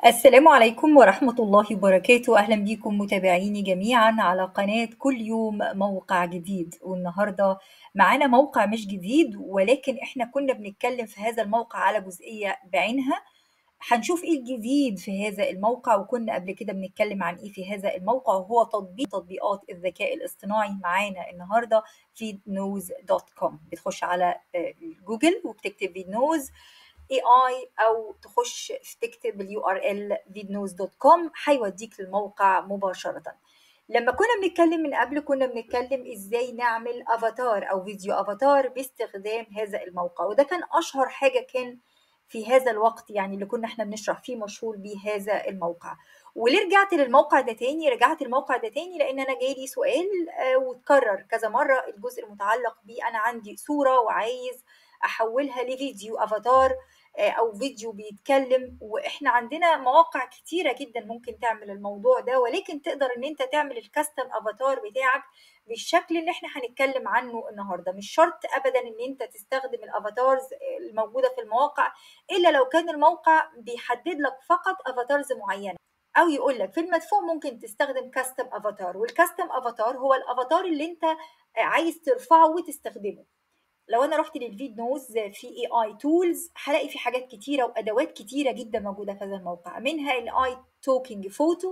السلام عليكم ورحمة الله وبركاته أهلا بكم متابعيني جميعا على قناة كل يوم موقع جديد والنهاردة معانا موقع مش جديد ولكن احنا كنا بنتكلم في هذا الموقع على جزئية بعينها هنشوف ايه الجديد في هذا الموقع وكنا قبل كده بنتكلم عن ايه في هذا الموقع وهو تطبيق تطبيقات الذكاء الاصطناعي معانا النهارده في نوز دوت كوم بتخش على آه، جوجل وبتكتب فيدنوز اي اي او تخش تكتب اليو ار ال فيدنوز دوت كوم هيوديك للموقع مباشره لما كنا بنتكلم من قبل كنا بنتكلم ازاي نعمل افاتار او فيديو افاتار باستخدام هذا الموقع وده كان اشهر حاجه كان في هذا الوقت يعني اللي كنا احنا بنشرح فيه مشهور بيه هذا الموقع وليه رجعت للموقع ده تاني رجعت الموقع ده تاني لان انا جايلي سؤال آه، واتكرر كذا مره الجزء المتعلق بيه انا عندي صوره وعايز احولها لفيديو افاتار آه، او فيديو بيتكلم واحنا عندنا مواقع كتيره جدا ممكن تعمل الموضوع ده ولكن تقدر ان انت تعمل الكاستم افاتار بتاعك بالشكل اللي احنا هنتكلم عنه النهارده مش شرط ابدا ان انت تستخدم الافاتارز الموجوده في المواقع الا لو كان الموقع بيحدد لك فقط افاتارز معينه او يقول لك في المدفوع ممكن تستخدم كاستم افاتار والكاستم افاتار هو الافاتار اللي انت عايز ترفعه وتستخدمه لو انا رحت للفيد نوز في اي اي تولز هلاقي في حاجات كتيره وادوات كتيره جدا موجوده في هذا الموقع منها الاي توكينج فوتو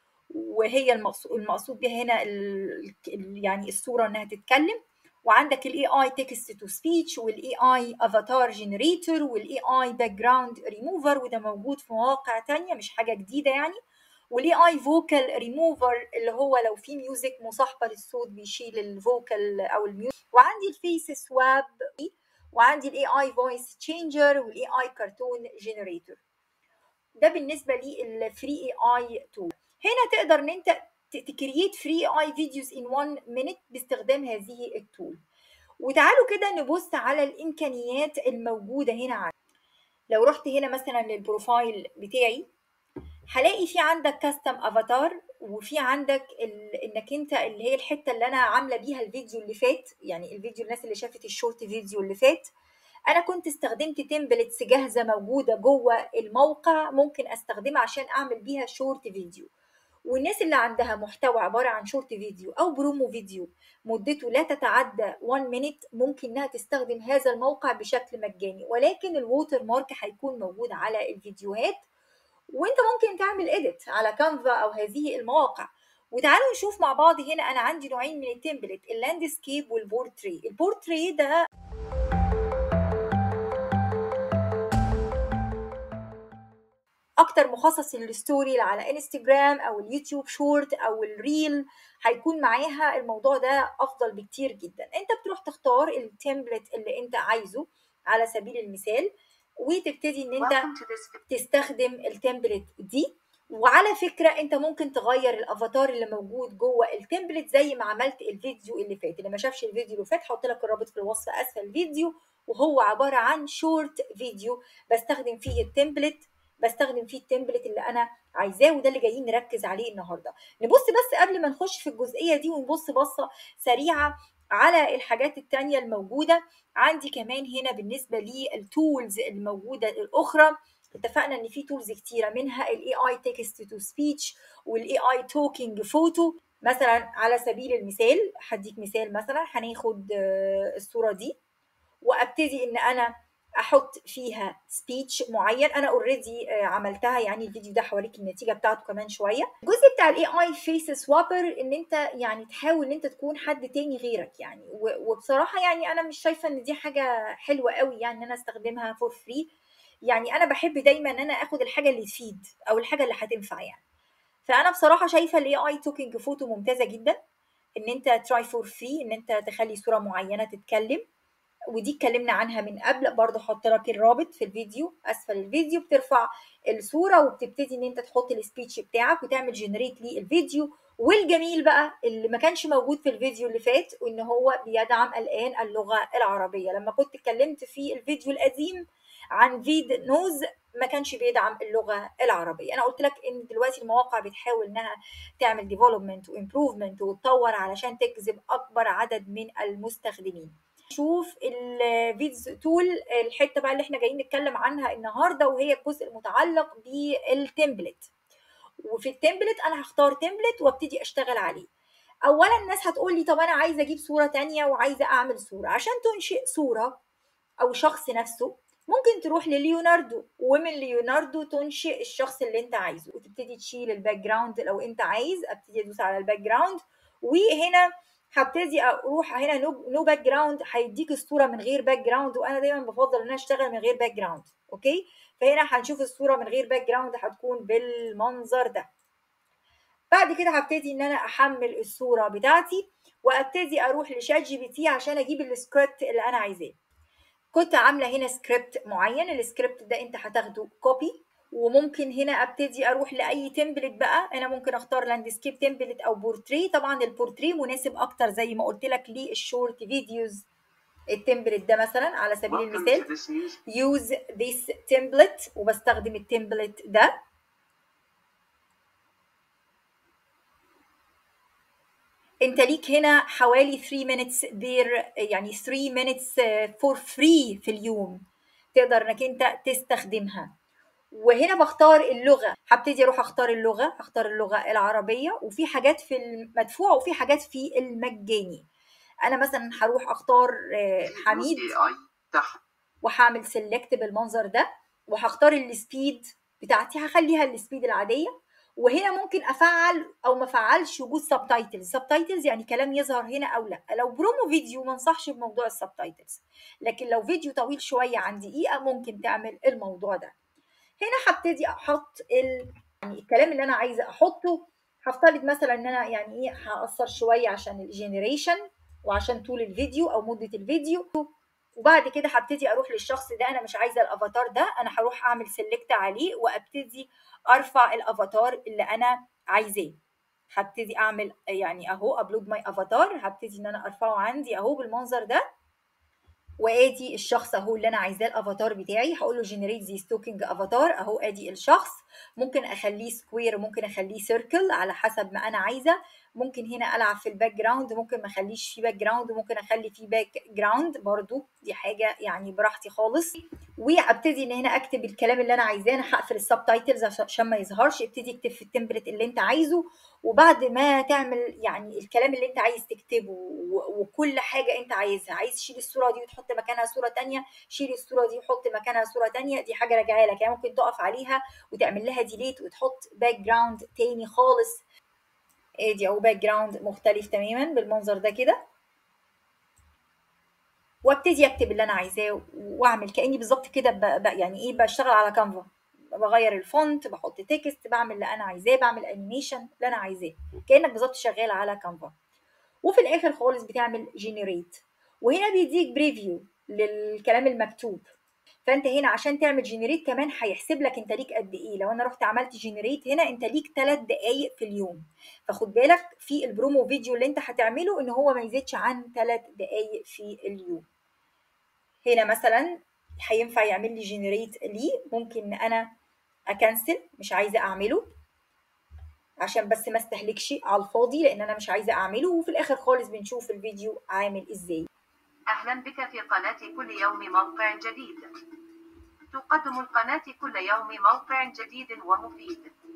وهي المقصود المقصود بها هنا ال- ال- يعني الصوره انها تتكلم وعندك الاي اي تكست تو سبيتش والاي اي افاتار جنريتور والاي اي باك جراوند ريموفر وده موجود في مواقع تانية مش حاجه جديده يعني والاي اي فوكال ريموفر اللي هو لو في ميوزك مصاحبه للصوت بيشيل الفوكال او الميوزك وعندي الفيس سواب وعندي الاي اي فويس تشينجر والاي اي كرتون جنريتور ده بالنسبه للفري اي اي تول هنا تقدر ان انت تكريت فري اي فيديوز ان 1 مينيت باستخدام هذه التول وتعالوا كده نبص على الامكانيات الموجوده هنا عندي لو رحت هنا مثلا للبروفايل بتاعي هلاقي في عندك كاستم افاتار وفي عندك ال... انك انت اللي هي الحته اللي انا عامله بيها الفيديو اللي فات يعني الفيديو الناس اللي شافت الشورت فيديو اللي فات انا كنت استخدمت تمبلتس جاهزه موجوده جوه الموقع ممكن استخدمها عشان اعمل بيها شورت فيديو والناس اللي عندها محتوى عباره عن شورت فيديو او برومو فيديو مدته لا تتعدى 1 مينيت ممكن انها تستخدم هذا الموقع بشكل مجاني ولكن الووتر مارك هيكون موجود على الفيديوهات وانت ممكن تعمل اديت على كانفا او هذه المواقع وتعالوا نشوف مع بعض هنا انا عندي نوعين من التمبلت اللاندسكيب والبورتري البورتري ده اكتر مخصص للستوري اللي على انستجرام او اليوتيوب شورت او الريل هيكون معاها الموضوع ده افضل بكتير جدا انت بتروح تختار التمبلت اللي انت عايزه على سبيل المثال وتبتدي ان انت Welcome to this تستخدم التمبلت دي وعلى فكرة انت ممكن تغير الافاتار اللي موجود جوه التمبلت زي ما عملت الفيديو اللي فات اللي ما شافش الفيديو اللي فات هحط لك الرابط في الوصف اسفل الفيديو وهو عبارة عن شورت فيديو بستخدم فيه التمبلت بستخدم فيه التمبلت اللي انا عايزاه وده اللي جايين نركز عليه النهارده نبص بس قبل ما نخش في الجزئية دي ونبص بصة سريعة على الحاجات التانية الموجودة عندي كمان هنا بالنسبة للتولز الموجودة الأخرى اتفقنا ان في تولز كتيره منها الاي اي تكست تو سبيتش والاي اي توكينج فوتو مثلا على سبيل المثال هديك مثال مثلا هناخد آه، الصوره دي وابتدي ان انا احط فيها سبيتش معين انا اوريدي عملتها يعني الفيديو ده هوريك النتيجه بتاعته كمان شويه الجزء بتاع الاي اي فيس سوابر ان انت يعني تحاول ان انت تكون حد تاني غيرك يعني و- وبصراحه يعني انا مش شايفه ان دي حاجه حلوه قوي يعني ان انا استخدمها فور فري يعني انا بحب دايما ان انا اخد الحاجه اللي تفيد او الحاجه اللي هتنفع يعني فانا بصراحه شايفه الاي اي توكينج فوتو ممتازه جدا ان انت تراي فور فري ان انت تخلي صوره معينه تتكلم ودي اتكلمنا عنها من قبل برضه احط لك الرابط في الفيديو اسفل الفيديو بترفع الصوره وبتبتدي ان انت تحط السبيتش بتاعك وتعمل جنريت للفيديو والجميل بقى اللي ما كانش موجود في الفيديو اللي فات ان هو بيدعم الان اللغه العربيه لما كنت اتكلمت في الفيديو القديم عن فيد نوز ما كانش بيدعم اللغه العربيه انا قلت لك ان دلوقتي المواقع بتحاول انها تعمل ديفلوبمنت وامبروفمنت وتطور علشان تجذب اكبر عدد من المستخدمين شوف الفيدز تول الحته بقى اللي احنا جايين نتكلم عنها النهارده وهي الجزء المتعلق بالتمبلت وفي التمبلت انا هختار تمبلت وابتدي اشتغل عليه اولا الناس هتقول لي طب انا عايزه اجيب صوره تانية وعايزه اعمل صوره عشان تنشئ صوره او شخص نفسه ممكن تروح لليوناردو ومن ليوناردو تنشئ الشخص اللي انت عايزه وتبتدي تشيل الباك جراوند لو انت عايز ابتدي ادوس على الباك جراوند وهنا هبتدي اروح هنا نو, نو باك جراوند هيديك الصوره من غير باك جراوند وانا دايما بفضل ان انا اشتغل من غير باك جراوند اوكي فهنا هنشوف الصوره من غير باك جراوند هتكون بالمنظر ده بعد كده هبتدي ان انا احمل الصوره بتاعتي وابتدي اروح لشات جي بي تي عشان اجيب السكريبت اللي انا عايزاه كنت عامله هنا سكريبت معين السكريبت ده انت هتاخده كوبي وممكن هنا ابتدي اروح لاي تمبلت بقى انا ممكن اختار لاندسكيب تمبلت او بورتري طبعا البورتري مناسب اكتر زي ما قلت لك للشورت فيديوز التمبلت ده مثلا على سبيل المثال use this template وبستخدم التمبلت ده انت ليك هنا حوالي 3 minutes بير يعني 3 minutes for free في اليوم تقدر انك انت تستخدمها وهنا بختار اللغه هبتدي اروح اختار اللغه اختار اللغه العربيه وفي حاجات في المدفوع وفي حاجات في المجاني انا مثلا هروح اختار حميد وهعمل سيلكت بالمنظر ده وهختار السبيد بتاعتي هخليها السبيد العاديه وهنا ممكن افعل او ما افعلش وجود سب تايتلز سب تايتلز يعني كلام يظهر هنا او لا لو برومو فيديو ما انصحش بموضوع السب تايتلز لكن لو فيديو طويل شويه عن دقيقه ممكن تعمل الموضوع ده هنا هبتدي احط ال... يعني الكلام اللي انا عايزه احطه هفترض مثلا ان انا يعني ايه هقصر شويه عشان الجنريشن وعشان طول الفيديو او مده الفيديو وبعد كده هبتدي اروح للشخص ده انا مش عايزه الافاتار ده انا هروح اعمل سيلكت عليه وابتدي ارفع الافاتار اللي انا عايزاه هبتدي اعمل يعني اهو ابلود ماي افاتار هبتدي ان انا ارفعه عندي اهو بالمنظر ده وادي الشخص اهو اللي انا عايزاه الافاتار بتاعي هقول له جنريت زي ستوكينج افاتار اهو ادي الشخص ممكن اخليه سكوير ممكن اخليه سيركل على حسب ما انا عايزه ممكن هنا العب في الباك جراوند ممكن ما اخليش فيه باك جراوند ممكن اخلي فيه باك جراوند برضو دي حاجه يعني براحتي خالص وابتدي ان هنا اكتب الكلام اللي انا عايزاه انا هقفل السب تايتلز عشان ما يظهرش ابتدي اكتب في التمبلت اللي انت عايزه وبعد ما تعمل يعني الكلام اللي انت عايز تكتبه وكل حاجه انت عايزها عايز تشيل الصوره دي وتحط مكانها صوره تانية شيل الصوره دي وحط مكانها صوره تانية دي حاجه راجعه لك يعني ممكن تقف عليها وتعمل لها ديليت وتحط باك جراوند تاني خالص ادي اهو باك جراوند مختلف تماما بالمنظر ده كده وابتدي اكتب اللي انا عايزاه واعمل كاني بالظبط كده يعني ايه بشتغل على كانفا بغير الفونت بحط تكست بعمل اللي انا عايزاه بعمل انيميشن اللي انا عايزاه كانك بالظبط شغال على كانفا وفي الاخر خالص بتعمل جنريت وهنا بيديك بريفيو للكلام المكتوب فانت هنا عشان تعمل جنريت كمان هيحسب لك انت ليك قد ايه لو انا رحت عملت جنريت هنا انت ليك 3 دقائق في اليوم فخد بالك في البرومو فيديو اللي انت هتعمله ان هو ما يزيدش عن 3 دقائق في اليوم هنا مثلا هينفع يعمل لي جنريت ليه ممكن ان انا اكنسل مش عايزه اعمله عشان بس ما استهلكش على الفاضي لان انا مش عايزه اعمله وفي الاخر خالص بنشوف الفيديو عامل ازاي أهلا بك في قناة كل يوم موقع جديد تقدم القناة كل يوم موقع جديد ومفيد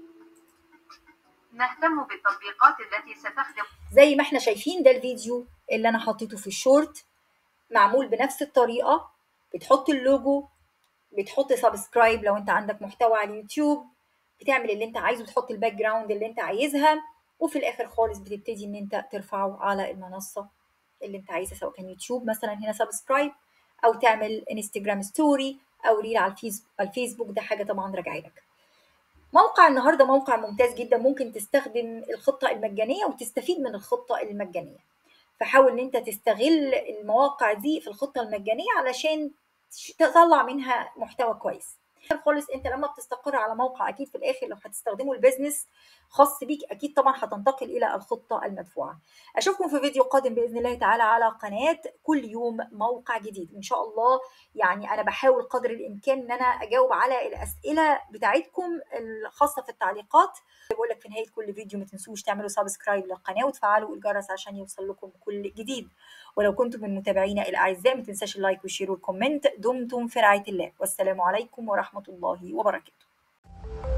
نهتم بالتطبيقات التي ستخدم زي ما احنا شايفين ده الفيديو اللي انا حطيته في الشورت معمول بنفس الطريقة بتحط اللوجو بتحط سبسكرايب لو انت عندك محتوى على اليوتيوب بتعمل اللي انت عايزه بتحط الباك جراوند اللي انت عايزها وفي الاخر خالص بتبتدي ان انت ترفعه على المنصة اللي انت عايزها سواء كان يوتيوب مثلا هنا سبسكرايب او تعمل انستجرام ستوري او ريل على الفيسبوك ده حاجه طبعا راجعه لك موقع النهارده موقع ممتاز جدا ممكن تستخدم الخطه المجانيه وتستفيد من الخطه المجانيه فحاول ان انت تستغل المواقع دي في الخطه المجانيه علشان تطلع منها محتوى كويس خالص انت لما بتستقر على موقع اكيد في الاخر لو هتستخدمه البيزنس خاص بيك اكيد طبعا هتنتقل الى الخطه المدفوعه اشوفكم في فيديو قادم باذن الله تعالى على قناه كل يوم موقع جديد ان شاء الله يعني انا بحاول قدر الامكان ان انا اجاوب على الاسئله بتاعتكم الخاصه في التعليقات بقول لك في نهايه كل فيديو ما تنسوش تعملوا سبسكرايب للقناه وتفعلوا الجرس عشان يوصل لكم كل جديد ولو كنتم من متابعينا الاعزاء ما تنساش اللايك والشير والكومنت دمتم في رعايه الله والسلام عليكم ورحمه الله وبركاته